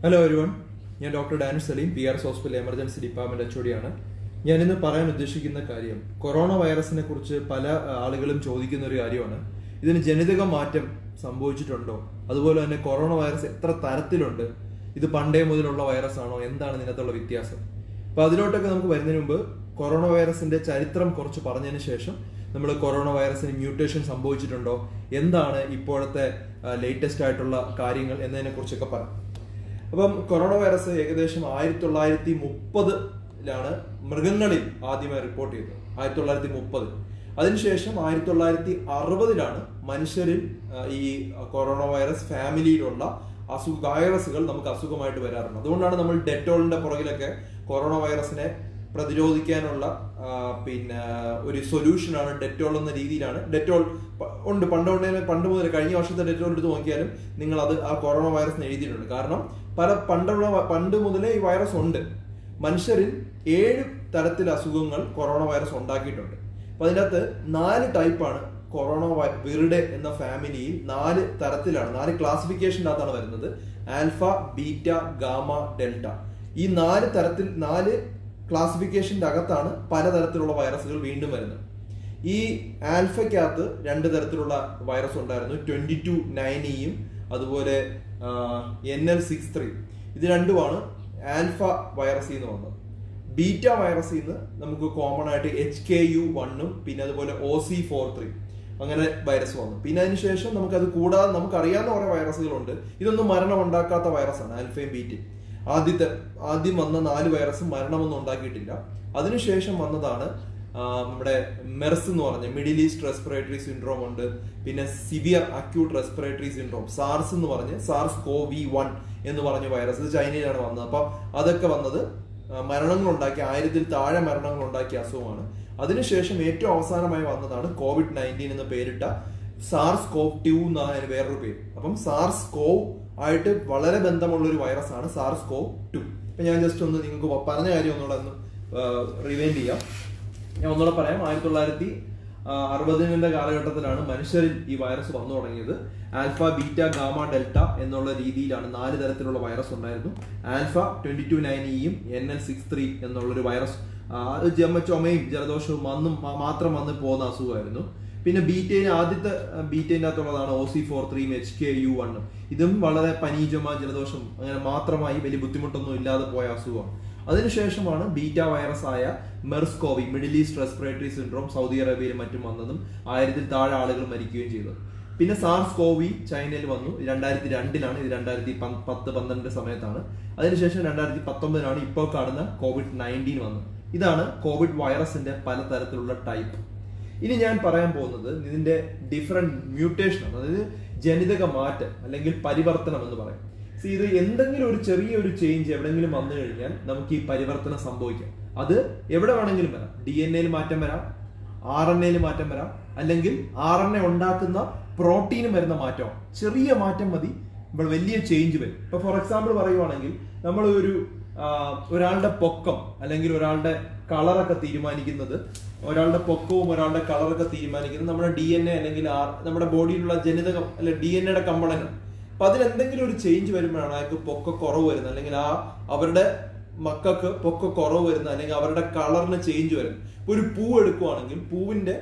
hello everyone ഞാൻ doctor Danish Salim P R S hospital emergency department H ഞാൻ ഇന്ന് പറയാൻ ഉദ്ദേശിക്കുന്ന കാര്യം കൊറോണ വൈറസിനെ കുറിച്ച് പല ആ, ആളുകളും ചോദിക്കുന്ന ഒരു കാര്യമാണ് ഇതിന് ജനിതക മാറ്റം സംഭവിച്ചിട്ടുണ്ടോ അതുപോലെ തന്നെ കൊറോണ വൈറസ് എത്ര തരത്തിലുണ്ട് ഇത് പണ്ടേ മുതലുള്ള വൈറസ് ആണോ എന്താണ് ഇതിനകത്തുള്ള വ്യത്യാസം അപ്പൊ അതിലോട്ടൊക്കെ നമുക്ക് വരുന്നതിന് മുമ്പ് കൊറോണ വൈറസിന്റെ ചരിത്രം കുറച്ച് പറഞ്ഞതിന് ശേഷം നമ്മൾ കൊറോണ വൈറസിന് മ്യൂട്ടേഷൻ സംഭവിച്ചിട്ടുണ്ടോ എന്താണ് ഇപ്പോഴത്തെ ലേറ്റസ്റ്റ് ആയിട്ടുള്ള കാര്യങ്ങൾ എന്നതിനെ കുറിച്ചൊക്കെ പറയാം അപ്പം കൊറോണ വൈറസ് ഏകദേശം ആയിരത്തി തൊള്ളായിരത്തി മുപ്പതിലാണ് മൃഗങ്ങളിൽ ആദ്യമായി റിപ്പോർട്ട് ചെയ്തത് ആയിരത്തി തൊള്ളായിരത്തി മുപ്പത് അതിനുശേഷം ആയിരത്തി തൊള്ളായിരത്തി അറുപതിലാണ് മനുഷ്യരിൽ ആ, ഈ കൊറോണ വൈറസ് ഫാമിലിയിലുള്ള അസുഖ വൈറസുകൾ നമുക്ക് അസുഖമായിട്ട് വരാറുണ്ട് അതുകൊണ്ടാണ് നമ്മൾ ഡെറ്റോളിന്റെ പുറകിലൊക്കെ കൊറോണ വൈറസിനെ പ്രതിരോധിക്കാനുള്ള ആ, പിന്നെ ഒരു സൊല്യൂഷനാണ് ഡെറ്റോൾ എന്ന രീതിയിലാണ് ഡെറ്റോൾ പ- ഉണ്ട് പണ്ട് കൊണ്ട് പണ്ട് മുതൽ കഴിഞ്ഞ വർഷത്തെ ഡെറ്റോൾ എടുത്ത് നോക്കിയാലും നിങ്ങൾ അത് ആ കൊറോണ വൈറസിന് എഴുതിയിട്ടുണ്ട് കാരണം പല പണ്ടുള്ള വ- പണ്ട് മുതലേ ഈ വൈറസ് ഉണ്ട് മനുഷ്യരിൽ ഏഴ് തരത്തിൽ അസുഖങ്ങൾ കൊറോണ വൈറസ് ഉണ്ടാക്കിയിട്ടുണ്ട് അപ്പൊ അതിനകത്ത് നാല് ടൈപ്പാണ് കൊറോണ വൈ- വിറിഡെ എന്ന ഫാമിലിയിൽ നാല് തരത്തിലാണ് നാല് ക്ലാസിഫിക്കേഷൻ്റെ അകത്താണ് വരുന്നത് ആൽഫ ബീറ്റ ഗാമ ഡെൽറ്റ ഈ നാല് തരത്തിൽ നാല് ക്ലാസിഫിക്കേഷന്റെ അകത്താണ് പലതരത്തിലുള്ള വൈറസുകൾ വീണ്ടും വരുന്നത് ഈ ആൽഫയ്ക്കകത്ത് രണ്ട് തരത്തിലുള്ള വൈറസ് ഉണ്ടായിരുന്നു ട്വന്റി ടു നയനിയും അതുപോലെ എൻ എൽ സിക്സ് ത്രീ ഇത് രണ്ടുമാണ് ആൽഫ വൈറസിൽ നിന്ന് വന്നത് ബീറ്റ വൈറസിൽ നിന്ന് നമുക്ക് കോമൺ ആയിട്ട് എച്ച് കെ യു വണ്ണും പിന്നെ അതുപോലെ ഒ സി ഫോർ ത്രീ അങ്ങനെ വൈറസ് വന്നു പിന്നെ അതിനുശേഷം നമുക്ക് അത് കൂടാതെ നമുക്ക് അറിയാവുന്ന കുറെ വൈറസുകളുണ്ട് ഇതൊന്നും മരണം ഉണ്ടാക്കാത്ത വൈറസാണ് ആൽഫയും ബീറ്റയും ആദ്യത്തെ ആദ്യം വന്ന നാല് വൈറസും മരണമൊന്നും ഉണ്ടാക്കിയിട്ടില്ല അതിനുശേഷം വന്നതാണ് ആ, നമ്മുടെ മെർസ് എന്ന് പറഞ്ഞ മിഡിൽ ഈസ്റ്റ് റെസ്പിറേറ്ററി സിൻഡ്രോം ഉണ്ട് പിന്നെ severe acute respiratory syndrome SARS എന്ന് പറഞ്ഞ് സാർസ് കോ വി വൺ എന്ന് പറഞ്ഞ വൈറസ് ഇത് ചൈനയിലാണ് വന്നത് അപ്പൊ അതൊക്കെ വന്നത് ആ, മരണങ്ങൾ ഉണ്ടാക്കിയ ആയിരത്തിൽ താഴെ മരണങ്ങൾ ഉണ്ടാക്കിയ അസുഖമാണ് അതിനുശേഷം ഏറ്റവും അവസാനമായി വന്നതാണ് കോവിഡ് നയൻറ്റീൻ എന്ന് പേരിട്ട സാർസ് കോവ് ടു എന്നാണ് അതിന് വേറൊരു പേര് അപ്പം സാർസ് കോവ് ആയിട്ട് വളരെ ബന്ധമുള്ള ഒരു വൈറസ് ആണ് സാർസ് കോവ് ടു ഇപ്പൊ ഞാൻ ജസ്റ്റ് ഒന്ന് നിങ്ങൾക്ക് പറഞ്ഞ കാര്യം ഒന്നുകൂടെ ഒന്ന് റിവൈൻഡ് ചെയ്യാം ഞാൻ ഒന്നുകൂടെ പറയാം ആയിരത്തി തൊള്ളായിരത്തി അറുപതിന്റെ കാലഘട്ടത്തിലാണ് മനുഷ്യരിൽ ഈ വൈറസ് വന്നു തുടങ്ങിയത് ആൽഫ ബീറ്റ ഗാമ ഡെൽറ്റ എന്നുള്ള രീതിയിലാണ് നാല് തരത്തിലുള്ള വൈറസ് ഉണ്ടായിരുന്നു ആൽഫ ട്വന്റി ടു നയൻ ഇയും എൻ എൽ സിക്സ് ത്രീ എന്നുള്ളൊരു വൈറസ് ആ, അത് ജമ്മ ചുമയും ജലദോഷവും അന്നും മാ- മാത്രം വന്ന് പോകുന്ന അസുഖമായിരുന്നു പിന്നെ ബീറ്റയിൽ ആദ്യത്തെ ബീറ്റേൻ്റെ അകത്തുള്ളതാണ് O C four three H K U വണ്ണും ഇതും വളരെ പനി ചുമ ജലദോഷം അങ്ങനെ മാത്രമായി വലിയ ബുദ്ധിമുട്ടൊന്നും ഇല്ലാതെ പോയ അസുഖമാണ് അതിനുശേഷമാണ് ബീറ്റ വൈറസ് ആയ മെർസ്കോവി Middle East respiratory syndrome Saudi അറേബ്യയിലും മറ്റും വന്നതും ആയിരത്തിൽ താഴെ ആളുകൾ മരിക്കുകയും ചെയ്തത് പിന്നെ സാർസ് കോവി ചൈനയിൽ വന്നു രണ്ടായിരത്തി രണ്ടിലാണ് ഇത് രണ്ടായിരത്തി പത്ത് പന്ത്രണ്ട് സമയത്താണ് അതിനുശേഷം രണ്ടായിരത്തി പത്തൊമ്പതിലാണ് ഇപ്പോൾ കാണുന്ന കോവിഡ് നയൻറ്റീൻ വന്നത് ഇതാണ് കോവിഡ് വൈറസിന്റെ പലതരത്തിലുള്ള ടൈപ്പ് ഇനി ഞാൻ പറയാൻ പോകുന്നത് ഇതിന്റെ ഡിഫറെന്റ് മ്യൂട്ടേഷൻ അതായത് ജനിതക മാറ്റം അല്ലെങ്കിൽ പരിവർത്തനം എന്ന് പറയും See, ഇത് എന്തെങ്കിലും ഒരു ചെറിയ ഒരു ചേഞ്ച് എവിടെങ്കിലും വന്നു കഴിഞ്ഞാൽ നമുക്ക് ഈ പരിവർത്തനം സംഭവിക്കാം അത് എവിടെ വേണമെങ്കിലും വരാം ഡി എൻ എയിൽ മാറ്റം വരാം ആർ എൻ എയിൽ മാറ്റം വരാം അല്ലെങ്കിൽ ആർ എൻ എ ഉണ്ടാക്കുന്ന പ്രോട്ടീനും വരുന്ന മാറ്റം ചെറിയ മാറ്റം മതി ഇപ്പോൾ വലിയ ചേഞ്ച് വരും ഇപ്പൊ ഫോർ എക്സാമ്പിൾ പറയുവാണെങ്കിൽ നമ്മൾ ഒരു ആ, ഒരാളുടെ പൊക്കം അല്ലെങ്കിൽ ഒരാളുടെ കളറൊക്കെ തീരുമാനിക്കുന്നത് ഒരാളുടെ പൊക്കവും ഒരാളുടെ കളറൊക്കെ തീരുമാനിക്കുന്നത് നമ്മുടെ ഡി എൻ എ അല്ലെങ്കിൽ ആ- നമ്മുടെ ബോഡിയിലുള്ള ജനിതകം അല്ലെ ഡി എൻ എയുടെ കമ്പണന്റ് അപ്പൊ അതിൽ എന്തെങ്കിലും ഒരു ചേഞ്ച് വരുമ്പോഴാണ് അയാൾക്ക് പൊക്ക കുറവ് വരുന്നത് അല്ലെങ്കിൽ ആ അവരുടെ മക്കൾക്ക് പൊക്ക കുറവ് വരുന്നത് അല്ലെങ്കിൽ അവരുടെ കളറിന് ചേഞ്ച് വരുന്നത് ഇപ്പൊ ഒരു പൂ എടുക്കുവാണെങ്കിൽ പൂവിന്റെ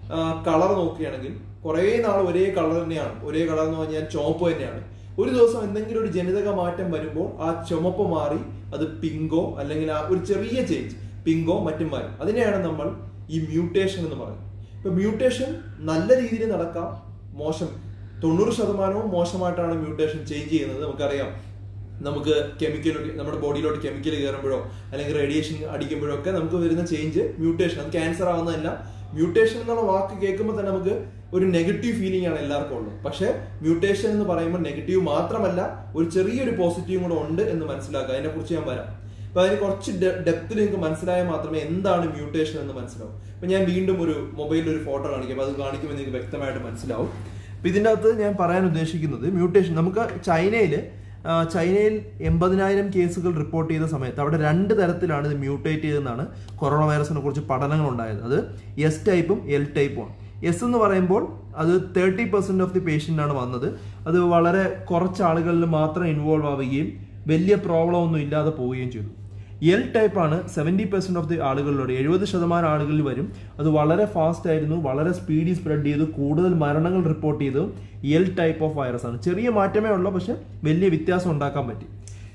കളർ നോക്കുകയാണെങ്കിൽ കുറേ നാൾ ഒരേ കളർ തന്നെയാണ് ഒരേ കളർ എന്ന് പറഞ്ഞാൽ ചുവപ്പ് തന്നെയാണ് ഒരു ദിവസം എന്തെങ്കിലും ഒരു ജനിതക മാറ്റം വരുമ്പോൾ ആ ചുമപ്പ് മാറി അത് പിങ്കോ അല്ലെങ്കിൽ ആ ഒരു ചെറിയ ചേഞ്ച് പിങ്കോ മറ്റും മാറും അതിനെയാണ് നമ്മൾ ഈ മ്യൂട്ടേഷൻ എന്ന് പറയുന്നത് ഇപ്പൊ മ്യൂട്ടേഷൻ നല്ല രീതിയിൽ നടക്കാം മോശം തൊണ്ണൂറ് ശതമാനവും മോശമായിട്ടാണ് മ്യൂട്ടേഷൻ ചേഞ്ച് ചെയ്യുന്നത് നമുക്കറിയാം നമുക്ക് കെമിക്കൽ നമ്മുടെ ബോഡിയിലോട്ട് കെമിക്കൽ കയറുമ്പോഴോ അല്ലെങ്കിൽ റേഡിയേഷൻ അടിക്കുമ്പോഴോ ഒക്കെ നമുക്ക് വരുന്ന ചേഞ്ച് മ്യൂട്ടേഷൻ അത് ക്യാൻസർ ആവുന്നതല്ല മ്യൂട്ടേഷൻ എന്നുള്ള വാക്ക് കേൾക്കുമ്പോൾ തന്നെ നമുക്ക് ഒരു നെഗറ്റീവ് ഫീലിംഗ് ആണ് എല്ലാവർക്കും ഉള്ളത് പക്ഷേ മ്യൂട്ടേഷൻ എന്ന് പറയുമ്പോൾ നെഗറ്റീവ് മാത്രമല്ല ഒരു ചെറിയൊരു പോസിറ്റീവും കൂടെ ഉണ്ട് എന്ന് മനസ്സിലാക്കുക അതിനെ കുറിച്ച് ഞാൻ വരാം അപ്പൊ അതിന് കുറച്ച് ഡെപ്തിൽ നിങ്ങൾക്ക് മനസ്സിലായാൽ മാത്രമേ എന്താണ് മ്യൂട്ടേഷൻ എന്ന് മനസ്സിലാവും അപ്പൊ ഞാൻ വീണ്ടും ഒരു മൊബൈലിൽ ഒരു ഫോട്ടോ കാണിക്കും അപ്പൊ അത് കാണിക്കുമ്പോൾ നിങ്ങൾക്ക് വ്യക്തമായിട്ട് മനസ്സിലാവും അപ്പൊ ഇതിൻ്റെ അകത്ത് ഞാൻ പറയാൻ ഉദ്ദേശിക്കുന്നത് മ്യൂട്ടേഷൻ നമുക്ക് ചൈനയില് ആ, ചൈനയിൽ എൺപതിനായിരം കേസുകൾ റിപ്പോർട്ട് ചെയ്ത സമയത്ത് അവിടെ രണ്ട് തരത്തിലാണ് ഇത് മ്യൂട്ടേറ്റ് ചെയ്തെന്നാണ് കൊറോണ വൈറസിനെ കുറിച്ച് പഠനങ്ങൾ ഉണ്ടായത് അത് എസ് ടൈപ്പും എൽ ടൈപ്പും എസ് എന്ന് പറയുമ്പോൾ അത് thirty percent of the patient ആണ് വന്നത് അത് വളരെ കുറച്ച് ആളുകളിൽ മാത്രം ഇൻവോൾവ് ആവുകയും വലിയ പ്രോബ്ലം ഒന്നും ഇല്ലാതെ പോവുകയും ചെയ്തു എൽ ടൈപ്പ് ആണ് സെവൻറ്റി പെർസെന്റ് ഓഫ് ദി ആളുകളിലൂടെ എഴുപത് ശതമാനം ആളുകളിൽ വരും അത് വളരെ ഫാസ്റ്റ് ആയിരുന്നു വളരെ സ്പീഡി സ്പ്രെഡ് ചെയ്തു കൂടുതൽ മരണങ്ങൾ റിപ്പോർട്ട് ചെയ്തു എൽ ടൈപ്പ് ഓഫ് വൈറസ് ആണ് ചെറിയ മാറ്റമേ ഉള്ളൂ പക്ഷെ വലിയ വ്യത്യാസം ഉണ്ടാക്കാൻ പറ്റി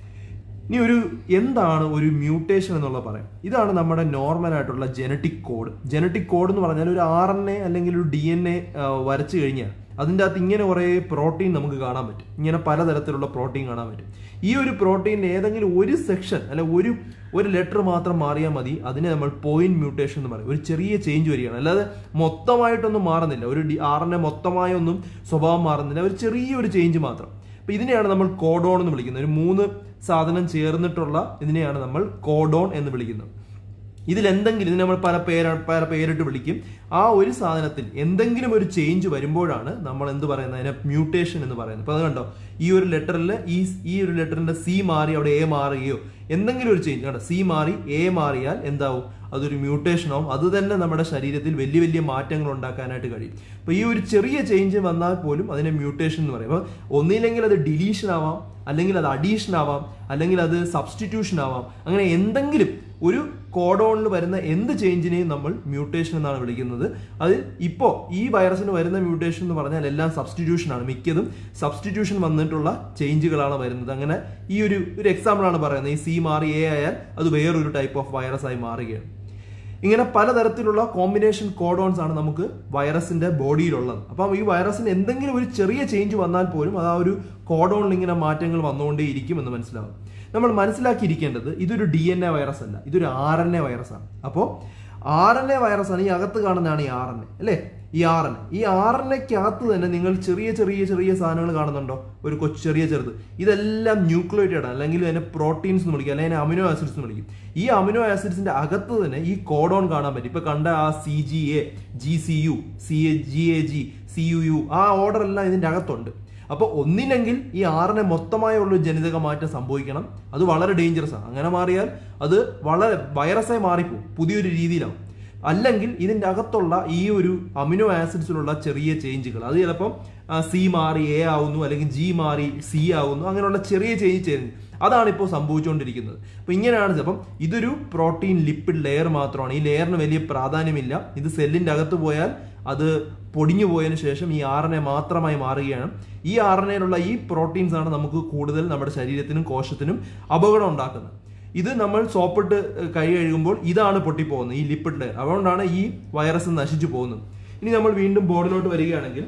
ഇനി ഒരു എന്താണ് ഒരു മ്യൂട്ടേഷൻ എന്നുള്ള പറയാം ഇതാണ് നമ്മുടെ നോർമൽ ആയിട്ടുള്ള ജനറ്റിക് കോഡ് ജനറ്റിക് കോഡ് എന്ന് പറഞ്ഞാൽ ഒരു ആർ എൻ എ അല്ലെങ്കിൽ ഒരു ഡി എൻ എ വരച്ചു കഴിഞ്ഞാൽ അതിൻ്റെ അകത്ത് ഇങ്ങനെ കുറേ പ്രോട്ടീൻ നമുക്ക് കാണാൻ പറ്റും ഇങ്ങനെ പലതരത്തിലുള്ള പ്രോട്ടീൻ കാണാൻ പറ്റും ഈ ഒരു പ്രോട്ടീനിന്റെ ഏതെങ്കിലും ഒരു സെക്ഷൻ അല്ലെ ഒരു ഒരു ലെറ്റർ മാത്രം മാറിയാൽ മതി അതിനെ നമ്മൾ പോയിന്റ് മ്യൂട്ടേഷൻ എന്ന് പറയും ഒരു ചെറിയ ചേഞ്ച് വരികയാണ് അല്ലാതെ മൊത്തമായിട്ടൊന്നും മാറുന്നില്ല ഒരു ഡി ആർ എൻ എ മൊത്തമായൊന്നും സ്വഭാവം മാറുന്നില്ല ഒരു ചെറിയൊരു ചേഞ്ച് മാത്രം അപ്പൊ ഇതിനെയാണ് നമ്മൾ കോഡോൺ എന്ന് വിളിക്കുന്നത് ഒരു മൂന്ന് സാധനം ചേർന്നിട്ടുള്ള ഇതിനെയാണ് നമ്മൾ കോഡോൺ എന്ന് വിളിക്കുന്നത് ഇതിൽ എന്തെങ്കിലും ഇതിന് നമ്മൾ പല പേര പല പേരിട്ട് വിളിക്കും ആ ഒരു സാധനത്തിൽ എന്തെങ്കിലും ഒരു ചേഞ്ച് വരുമ്പോഴാണ് നമ്മൾ എന്ത് പറയുന്നത് അതിനെ മ്യൂട്ടേഷൻ എന്ന് പറയുന്നത് അപ്പൊ അത് കണ്ടോ ഈ ഒരു ലെറ്ററിൽ ഈ ഈ ഒരു ലെറ്ററിന്റെ സി മാറി അവിടെ എ മാറുകയോ എന്തെങ്കിലും ഒരു ചേഞ്ച് കണ്ടോ സി മാറി എ മാറിയാൽ എന്താവും അതൊരു മ്യൂട്ടേഷൻ ആവും അത് തന്നെ നമ്മുടെ ശരീരത്തിൽ വലിയ വലിയ മാറ്റങ്ങൾ ഉണ്ടാക്കാനായിട്ട് കഴിയും അപ്പൊ ഈ ഒരു ചെറിയ ചേഞ്ച് വന്നാൽ പോലും അതിനെ മ്യൂട്ടേഷൻ എന്ന് പറയും അപ്പൊ ഒന്നില്ലെങ്കിൽ അത് ഡിലീഷൻ ആവാം അല്ലെങ്കിൽ അത് അഡീഷൻ ആവാം അല്ലെങ്കിൽ അത് സബ്സ്റ്റിറ്റ്യൂഷൻ ആവാം അങ്ങനെ എന്തെങ്കിലും ഒരു കോഡോണിൽ വരുന്ന എന്ത് ചേഞ്ചിനെയും നമ്മൾ മ്യൂട്ടേഷൻ എന്നാണ് വിളിക്കുന്നത് അത് ഇപ്പോൾ ഈ വൈറസിന് വരുന്ന മ്യൂട്ടേഷൻ എന്ന് പറഞ്ഞാൽ എല്ലാം സബ്സ്റ്റിറ്റ്യൂഷൻ ആണ് മിക്കതും സബ്സ്റ്റിറ്റ്യൂഷൻ വന്നിട്ടുള്ള ചേഞ്ചുകളാണ് വരുന്നത് അങ്ങനെ ഈ ഒരു ഒരു എക്സാമ്പിൾ ആണ് പറയുന്നത് ഈ സി മാറി എ ആയാൽ അത് വേറൊരു ടൈപ്പ് ഓഫ് വൈറസ് ആയി മാറുകയാണ് ഇങ്ങനെ പലതരത്തിലുള്ള കോമ്പിനേഷൻ കോഡോൺസ് ആണ് നമുക്ക് വൈറസിന്റെ ബോഡിയിലുള്ളത് അപ്പം ഈ വൈറസിന് എന്തെങ്കിലും ഒരു ചെറിയ ചേഞ്ച് വന്നാൽ പോലും അത് ആ ഒരു കോഡോണിൽ ഇങ്ങനെ മാറ്റങ്ങൾ വന്നുകൊണ്ടേ ഇരിക്കും എന്ന് മനസ്സിലാവും നമ്മൾ മനസ്സിലാക്കിയിരിക്കേണ്ടത് ഇതൊരു ഡി എൻ എ വൈറസ് അല്ല ഇതൊരു ആർ എൻ എ വൈറസ് ആണ് അപ്പോൾ ആർ എൻ എ വൈറസ് ആണ് ഈ അകത്ത് കാണുന്നതാണ് ഈ ആർ എൻ എ അല്ലേ ഈ ആർ എൻ ഈ ആർ എൻ എക്കകത്ത് തന്നെ നിങ്ങൾ ചെറിയ ചെറിയ ചെറിയ സാധനങ്ങൾ കാണുന്നുണ്ടോ ഒരു കൊച്ചു ചെറിയ ചെറുത് ഇതെല്ലാം ന്യൂക്ലിയോറ്റഡ് അല്ലെങ്കിൽ അതിനെ പ്രോട്ടീൻസ് എന്ന് വിളിക്കും അല്ലെങ്കിൽ അമിനോ ആസിഡ്സ് എന്ന് വിളിക്കും ഈ അമിനോ ആസിഡ്സിന്റെ അകത്ത് തന്നെ ഈ കോഡോൺ കാണാൻ പറ്റും ഇപ്പൊ കണ്ട ആ C G A G C U C A G A G C U U ആ ഓർഡർ എല്ലാം ഇതിന്റെ അകത്തുണ്ട് അപ്പോൾ ഒന്നില്ലെങ്കിൽ ഈ ആറിനെ മൊത്തമായുള്ള ഒരു ജനിതക മാറ്റം സംഭവിക്കണം അത് വളരെ ഡേഞ്ചറസ് ആണ് അങ്ങനെ മാറിയാൽ അത് വളരെ വൈറസായി മാറിപ്പോവും പുതിയൊരു രീതിയിലാവും അല്ലെങ്കിൽ ഇതിന്റെ അകത്തുള്ള ഈ ഒരു അമിനോ ആസിഡ്സിലുള്ള ചെറിയ ചേഞ്ചുകൾ അത് ചിലപ്പം സി മാറി എ ആവുന്നു അല്ലെങ്കിൽ ജി മാറി സി ആവുന്നു അങ്ങനെയുള്ള ചെറിയ ചേഞ്ച് ചേഞ്ച് അതാണ് ഇപ്പോൾ സംഭവിച്ചുകൊണ്ടിരിക്കുന്നത് അപ്പൊ ഇങ്ങനെയാണ് അപ്പം ഇതൊരു പ്രോട്ടീൻ ലിപ്പിഡ് ലെയർ മാത്രമാണ് ഈ ലെയറിന് വലിയ പ്രാധാന്യമില്ല ഇത് സെല്ലിന്റെ അകത്ത് പോയാൽ അത് പൊടിഞ്ഞു പോയതിനു ശേഷം ഈ ആർ എൻ എ മാത്രമായി മാറുകയാണ് ഈ ആർ എൻ എയിലുള്ള ഈ പ്രോട്ടീൻസ് ആണ് നമുക്ക് കൂടുതൽ നമ്മുടെ ശരീരത്തിനും കോശത്തിനും അപകടം ഉണ്ടാക്കുന്നത് ഇത് നമ്മൾ സോപ്പിട്ട് കൈ കഴുകുമ്പോൾ ഇതാണ് പൊട്ടിപ്പോകുന്നത് ഈ ലിപ്പിഡ് ലെയർ അതുകൊണ്ടാണ് ഈ വൈറസ് നശിച്ചു പോകുന്നത് ഇനി നമ്മൾ വീണ്ടും ബോർഡിലോട്ട് വരികയാണെങ്കിൽ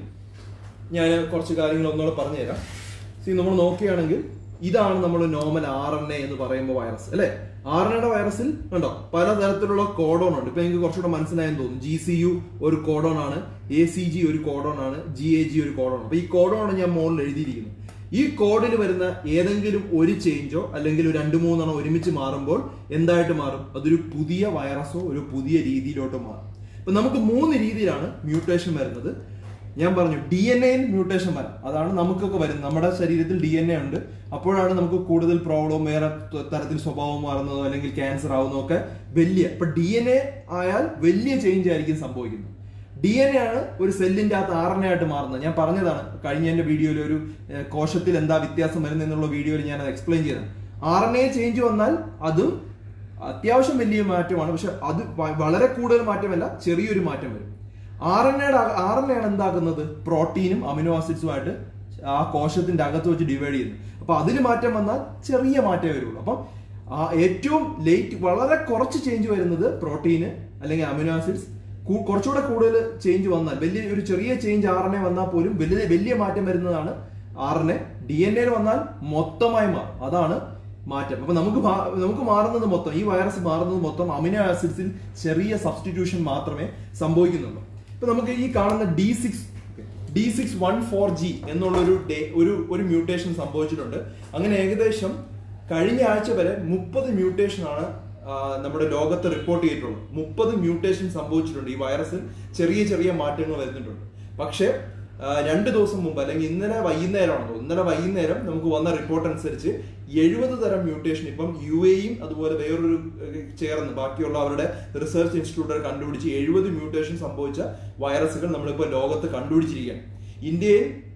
ഞാൻ കുറച്ച് കാര്യങ്ങൾ ഒന്നുകൂടെ പറഞ്ഞുതരാം സി നമ്മൾ നോക്കുകയാണെങ്കിൽ ഇതാണ് നമ്മൾ നോർമൽ ആർ എൻ എ എന്ന് പറയുമ്പോൾ വൈറസ് അല്ലെ ആർ എൻ എയുടെ വൈറസിൽ കണ്ടോ പലതരത്തിലുള്ള കോഡോൺ ഉണ്ട് ഇപ്പൊ എനിക്ക് കുറച്ചുകൂടെ മനസ്സിലായെന്ന് തോന്നുന്നു ജി സി യു ഒരു കോഡോൺ ആണ് എ സി ജി ഒരു കോഡോൺ ആണ് ജി എ ജി ഒരു കോഡോൺ അപ്പൊ ഈ കോഡോൺ ഞാൻ മുകളിൽ എഴുതിയിരിക്കുന്നത് ഈ കോഡിൽ വരുന്ന ഏതെങ്കിലും ഒരു ചേഞ്ചോ അല്ലെങ്കിൽ ഒരു രണ്ട് മൂന്നെണ്ണം ഒരുമിച്ച് മാറുമ്പോൾ എന്തായിട്ട് മാറും അതൊരു പുതിയ വൈറസോ ഒരു പുതിയ രീതിയിലോട്ടോ മാറും അപ്പൊ നമുക്ക് മൂന്ന് രീതിയിലാണ് മ്യൂട്ടേഷൻ വരുന്നത് ഞാൻ പറഞ്ഞു ഡി എൻ എയിൽ മ്യൂട്ടേഷൻ വരാം അതാണ് നമുക്കൊക്കെ വരുന്നത് നമ്മുടെ ശരീരത്തിൽ ഡി എൻ എ ഉണ്ട് അപ്പോഴാണ് നമുക്ക് കൂടുതൽ പ്രോബ്ലം വേറെ തരത്തിൽ സ്വഭാവം മാറുന്നതോ അല്ലെങ്കിൽ ക്യാൻസർ ആവുന്നതോ ഒക്കെ വലിയ ഇപ്പൊ ഡി എൻ എ ആയാൽ വലിയ ചേഞ്ച് ആയിരിക്കും സംഭവിക്കുന്നത് ഡി എൻ എ ആണ് ഒരു സെല്ലിന്റെ അകത്ത് ആർ എൻ എ ആയിട്ട് മാറുന്നത് ഞാൻ പറഞ്ഞതാണ് കഴിഞ്ഞ എന്റെ വീഡിയോയിൽ ഒരു കോശത്തിൽ എന്താ വ്യത്യാസം വരുന്നത് എന്നുള്ള വീഡിയോയിൽ ഞാൻ അത് എക്സ്പ്ലെയിൻ ചെയ്തത് ആർ എൻ എ ചേഞ്ച് വന്നാൽ അതും അത്യാവശ്യം വലിയ മാറ്റമാണ് പക്ഷെ അത് വളരെ കൂടുതൽ മാറ്റമല്ല ചെറിയൊരു മാറ്റം വരും ആർ എൻ എയുടെ ആർ എൻ എയാണ് എന്താക്കുന്നത് പ്രോട്ടീനും അമിനോ ആസിഡ്സുമായിട്ട് ആ കോശത്തിന്റെ അകത്ത് വെച്ച് ഡിവൈഡ് ചെയ്യുന്നു അപ്പൊ അതിന് മാറ്റം വന്നാൽ ചെറിയ മാറ്റമേ വരുള്ളൂ അപ്പം ആ ഏറ്റവും ലേറ്റ് വളരെ കുറച്ച് ചേഞ്ച് വരുന്നത് പ്രോട്ടീന് അല്ലെങ്കിൽ അമിനോ ആസിഡ്സ് കുറച്ചുകൂടെ കൂടുതൽ ചേഞ്ച് വന്നാൽ വലിയ ഒരു ചെറിയ ചേഞ്ച് ആർ എൻ എ വന്നാൽ പോലും വലിയ വലിയ മാറ്റം വരുന്നതാണ് R N A D N എയിൽ വന്നാൽ മൊത്തമായി മാറും അതാണ് മാറ്റം അപ്പൊ നമുക്ക് നമുക്ക് മാറുന്നത് മൊത്തം ഈ വൈറസ് മാറുന്നത് മൊത്തം അമിനോ ആസിഡ്സിൽ ചെറിയ സബ്സ്റ്റിറ്റ്യൂഷൻ മാത്രമേ സംഭവിക്കുന്നുള്ളൂ ഇപ്പൊ നമുക്ക് ഈ കാണുന്ന D six D six one four G എന്നുള്ള ഒരു ഒരു ഒരു മ്യൂട്ടേഷൻ സംഭവിച്ചിട്ടുണ്ട് അങ്ങനെ ഏകദേശം കഴിഞ്ഞ ആഴ്ച വരെ മുപ്പത് മ്യൂട്ടേഷൻ ആണ് നമ്മുടെ ലോകത്ത് റിപ്പോർട്ട് ചെയ്തിട്ടുള്ളത് മുപ്പത് മ്യൂട്ടേഷൻ സംഭവിച്ചിട്ടുണ്ട് ഈ വൈറസിൽ ചെറിയ ചെറിയ മാറ്റങ്ങൾ വരുന്നിട്ടുണ്ട് പക്ഷേ രണ്ട് ദിവസം മുമ്പ് അല്ലെങ്കിൽ ഇന്നലെ വൈകുന്നേരമാണോ ഇന്നലെ വൈകുന്നേരം നമുക്ക് വന്ന റിപ്പോർട്ട് അനുസരിച്ച് എഴുപത് തരം മ്യൂട്ടേഷൻ ഇപ്പം യു എയും അതുപോലെ വേറൊരു ചേർന്ന് ബാക്കിയുള്ള അവരുടെ റിസർച്ച് ഇൻസ്റ്റിറ്റ്യൂട്ടുകൾ കണ്ടുപിടിച്ച് എഴുപത് മ്യൂട്ടേഷൻ സംഭവിച്ച വൈറസുകൾ നമ്മളിപ്പോൾ ലോകത്ത് കണ്ടുപിടിച്ചിരിക്കുകയാണ് ഇന്ത്യയിൽ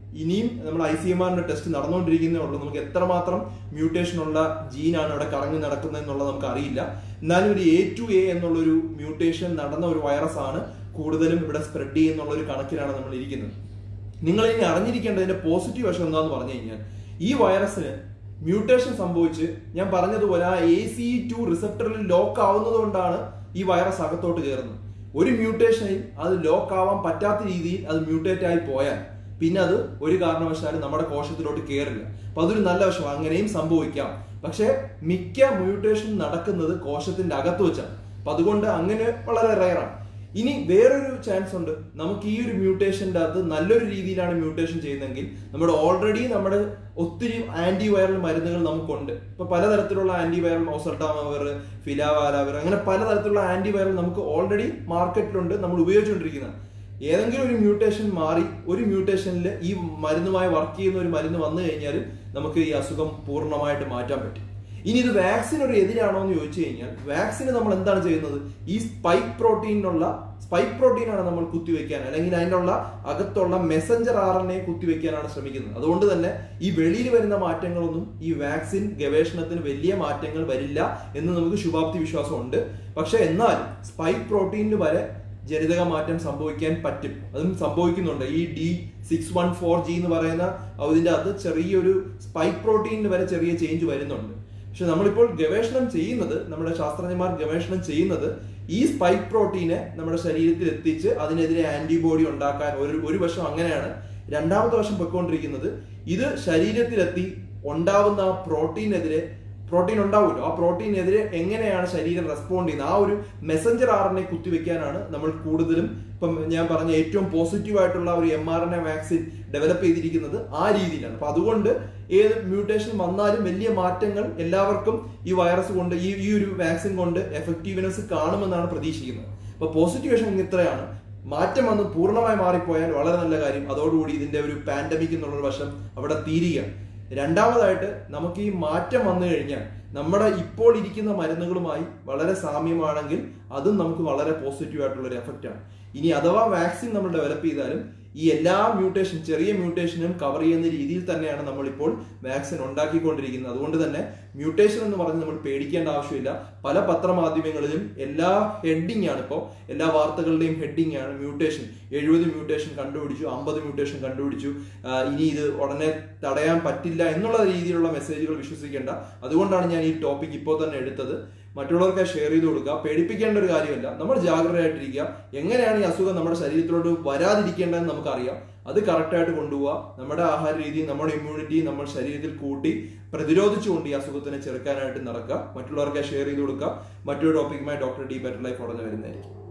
ഇനിയും നമ്മൾ ഐ സി എം ആറിന്റെ ടെസ്റ്റ് നടന്നുകൊണ്ടിരിക്കുന്നേ ഉള്ളൂ നമുക്ക് എത്രമാത്രം മ്യൂട്ടേഷൻ ഉള്ള ജീനാണ് ഇവിടെ കറങ്ങി നടക്കുന്നത് എന്നുള്ളത് നമുക്ക് അറിയില്ല എന്നാലും ഒരു എ ടു എ എന്നുള്ളൊരു മ്യൂട്ടേഷൻ നടന്ന ഒരു വൈറസ് ആണ് കൂടുതലും ഇവിടെ സ്പ്രെഡ് ചെയ്യുന്നുള്ള ഒരു കണക്കിലാണ് നമ്മൾ ഇരിക്കുന്നത് നിങ്ങൾ ഇനി അറിഞ്ഞിരിക്കേണ്ടതിന്റെ പോസിറ്റീവ് വശം എന്താന്ന് പറഞ്ഞു കഴിഞ്ഞാൽ ഈ വൈറസിന് മ്യൂട്ടേഷൻ സംഭവിച്ച് ഞാൻ പറഞ്ഞതുപോലെ ആ എ സി ടു റിസപ്റ്ററിൽ ലോക്ക് ആവുന്നത് കൊണ്ടാണ് ഈ വൈറസ് അകത്തോട്ട് കയറുന്നത് ഒരു മ്യൂട്ടേഷനിൽ അത് ലോക്ക് ആവാൻ പറ്റാത്ത രീതിയിൽ അത് മ്യൂട്ടേറ്റ് ആയി പോയാൽ പിന്നെ അത് ഒരു കാരണവശാലും നമ്മുടെ കോശത്തിലോട്ട് കയറില്ല അപ്പൊ അതൊരു നല്ല വശം അങ്ങനെയും സംഭവിക്കാം പക്ഷെ മിക്ക മ്യൂട്ടേഷൻ നടക്കുന്നത് കോശത്തിന്റെ അകത്ത് വെച്ചാണ് അപ്പൊ അതുകൊണ്ട് അങ്ങനെ വളരെ റയറാണ് ഇനി വേറൊരു ചാൻസ് ഉണ്ട് നമുക്ക് ഈ ഒരു മ്യൂട്ടേഷന്റെ അകത്ത് നല്ലൊരു രീതിയിലാണ് മ്യൂട്ടേഷൻ ചെയ്യുന്നതെങ്കിൽ നമ്മുടെ ഓൾറെഡി നമ്മുടെ ഒത്തിരി ആന്റി വൈറൽ മരുന്നുകൾ നമുക്കുണ്ട് ഇപ്പൊ പലതരത്തിലുള്ള ആന്റി വൈറൽ ഓസർട്ടാമവർ ഫിലാവാലാവർ അങ്ങനെ പലതരത്തിലുള്ള ആന്റി വൈറൽ നമുക്ക് ഓൾറെഡി മാർക്കറ്റിലുണ്ട് നമ്മൾ ഉപയോഗിച്ചുകൊണ്ടിരിക്കുന്നത് ഏതെങ്കിലും ഒരു മ്യൂട്ടേഷൻ മാറി ഒരു മ്യൂട്ടേഷനിൽ ഈ മരുന്നുമായി വർക്ക് ചെയ്യുന്ന ഒരു മരുന്ന് വന്നു കഴിഞ്ഞാൽ നമുക്ക് ഈ അസുഖം പൂർണ്ണമായിട്ട് മാറ്റാൻ പറ്റും ഇനി ഇത് വാക്സിൻ ഒരു എതിരാണോ എന്ന് ചോദിച്ചു കഴിഞ്ഞാൽ വാക്സിന് നമ്മൾ എന്താണ് ചെയ്യുന്നത് ഈ സ്പൈക്ക് പ്രോട്ടീനുള്ള സ്പൈക്ക് പ്രോട്ടീനാണ് നമ്മൾ കുത്തിവെക്കാൻ അല്ലെങ്കിൽ അതിനുള്ള അകത്തുള്ള മെസ്സഞ്ചർ ആർ എൻ എ കുത്തിവെക്കാനാണ് ശ്രമിക്കുന്നത് അതുകൊണ്ട് തന്നെ ഈ വെളിയിൽ വരുന്ന മാറ്റങ്ങളൊന്നും ഈ വാക്സിൻ ഗവേഷണത്തിന് വലിയ മാറ്റങ്ങൾ വരില്ല എന്ന് നമുക്ക് ശുഭാപ്തി വിശ്വാസമുണ്ട് പക്ഷെ എന്നാൽ സ്പൈക്ക് പ്രോട്ടീനിന് വരെ ജനിതക മാറ്റം സംഭവിക്കാൻ പറ്റും അതും സംഭവിക്കുന്നുണ്ട് ഈ D six one four G എന്ന് പറയുന്ന അതിന്റെ അകത്ത് ചെറിയൊരു സ്പൈക്ക് പ്രോട്ടീനിന് വരെ ചെറിയ ചേഞ്ച് വരുന്നുണ്ട് പക്ഷെ നമ്മളിപ്പോൾ ഗവേഷണം ചെയ്യുന്നത് നമ്മുടെ ശാസ്ത്രജ്ഞന്മാർ ഗവേഷണം ചെയ്യുന്നത് ഈ സ്പൈക്ക് പ്രോട്ടീനെ നമ്മുടെ ശരീരത്തിൽ എത്തിച്ച് അതിനെതിരെ ആന്റിബോഡി ഉണ്ടാക്കാൻ ഒരു ഒരു വശം അങ്ങനെയാണ് രണ്ടാമത്തെ വശം പൊയ്ക്കൊണ്ടിരിക്കുന്നത് ഇത് ശരീരത്തിലെത്തി ഉണ്ടാവുന്ന ആ പ്രോട്ടീനെതിരെ പ്രോട്ടീൻ ഉണ്ടാവുമല്ലോ ആ പ്രോട്ടീനെതിരെ എങ്ങനെയാണ് ശരീരം റെസ്പോണ്ട് ചെയ്യുന്നത് ആ ഒരു മെസ്സഞ്ചർ ആർ എൻ എ കുത്തിവെക്കാനാണ് നമ്മൾ കൂടുതലും ഇപ്പം ഞാൻ പറഞ്ഞ ഏറ്റവും പോസിറ്റീവ് ആയിട്ടുള്ള ഒരു M R N A vaccine develop ചെയ്തിരിക്കുന്നത് ആ രീതിയിലാണ് അപ്പൊ അതുകൊണ്ട് ഏത് മ്യൂട്ടേഷൻ വന്നാലും വലിയ മാറ്റങ്ങൾ എല്ലാവർക്കും ഈ വൈറസ് കൊണ്ട് ഈ ഈ ഒരു വാക്സിൻ കൊണ്ട് എഫക്റ്റീവ്നെസ് കാണുമെന്നാണ് പ്രതീക്ഷിക്കുന്നത് അപ്പൊ പോസിറ്റീവ് വശം ഇത്രയാണ് മാറ്റം വന്ന് പൂർണ്ണമായി മാറിപ്പോയാൽ വളരെ നല്ല കാര്യം അതോടുകൂടി ഇതിന്റെ ഒരു പാൻഡമിക് എന്നുള്ള വശം അവിടെ തീരുകയാണ് രണ്ടാമതായിട്ട് നമുക്ക് ഈ മാറ്റം വന്നു കഴിഞ്ഞാൽ നമ്മുടെ ഇപ്പോൾ ഇരിക്കുന്ന മരുന്നുകളുമായി വളരെ സാമ്യമാണെങ്കിൽ അതും നമുക്ക് വളരെ പോസിറ്റീവ് ആയിട്ടുള്ള ഒരു എഫക്റ്റ് ആണ് ഇനി അഥവാ വാക്സിൻ നമ്മൾ ഡെവലപ്പ് ചെയ്താലും ഈ എല്ലാ മ്യൂട്ടേഷൻ ചെറിയ മ്യൂട്ടേഷനും കവർ ചെയ്യുന്ന രീതിയിൽ തന്നെയാണ് നമ്മളിപ്പോൾ വാക്സിൻ ഉണ്ടാക്കിക്കൊണ്ടിരിക്കുന്നത് അതുകൊണ്ട് തന്നെ മ്യൂട്ടേഷൻ എന്ന് പറഞ്ഞ് നമ്മൾ പേടിക്കേണ്ട ആവശ്യമില്ല പല പത്രമാധ്യമങ്ങളിലും എല്ലാ ഹെഡിങ് ആണ് ഇപ്പോൾ എല്ലാ വാർത്തകളുടെയും ഹെഡിങ് ആണ് മ്യൂട്ടേഷൻ എഴുപത് മ്യൂട്ടേഷൻ കണ്ടുപിടിച്ചു അമ്പത് മ്യൂട്ടേഷൻ കണ്ടുപിടിച്ചു ആ, ഇനി ഇത് ഉടനെ തടയാൻ പറ്റില്ല എന്നുള്ള രീതിയിലുള്ള മെസ്സേജുകൾ വിശ്വസിക്കേണ്ട അതുകൊണ്ടാണ് ഞാൻ ഈ ടോപ്പിക് ഇപ്പോൾ തന്നെ എടുത്തത് മറ്റുള്ളവർക്ക് ഷെയർ ചെയ്ത് കൊടുക്കുക പേടിപ്പിക്കേണ്ട ഒരു കാര്യമല്ല നമ്മൾ ജാഗ്രതയായിട്ടിരിക്കുക എങ്ങനെയാണ് ഈ അസുഖം നമ്മുടെ ശരീരത്തിലോട്ട് വരാതിരിക്കേണ്ടതെന്ന് നമുക്കറിയാം അത് കറക്റ്റായിട്ട് കൊണ്ടുപോവുക നമ്മുടെ ആഹാര രീതി നമ്മുടെ ഇമ്മ്യൂണിറ്റി നമ്മൾ ശരീരത്തിൽ കൂട്ടി പ്രതിരോധിച്ചുകൊണ്ട് ഈ അസുഖത്തിനെ ചെറുക്കാനായിട്ട് നടക്കുക മറ്റുള്ളവർക്ക് ഷെയർ ചെയ്ത് കൊടുക്കുക മറ്റൊരു ടോപ്പിക്കുമായി ഡോക്ടർ ഡി ബെറ്റർ ലൈഫ് ഉടനെ വരുന്നതായിരിക്കും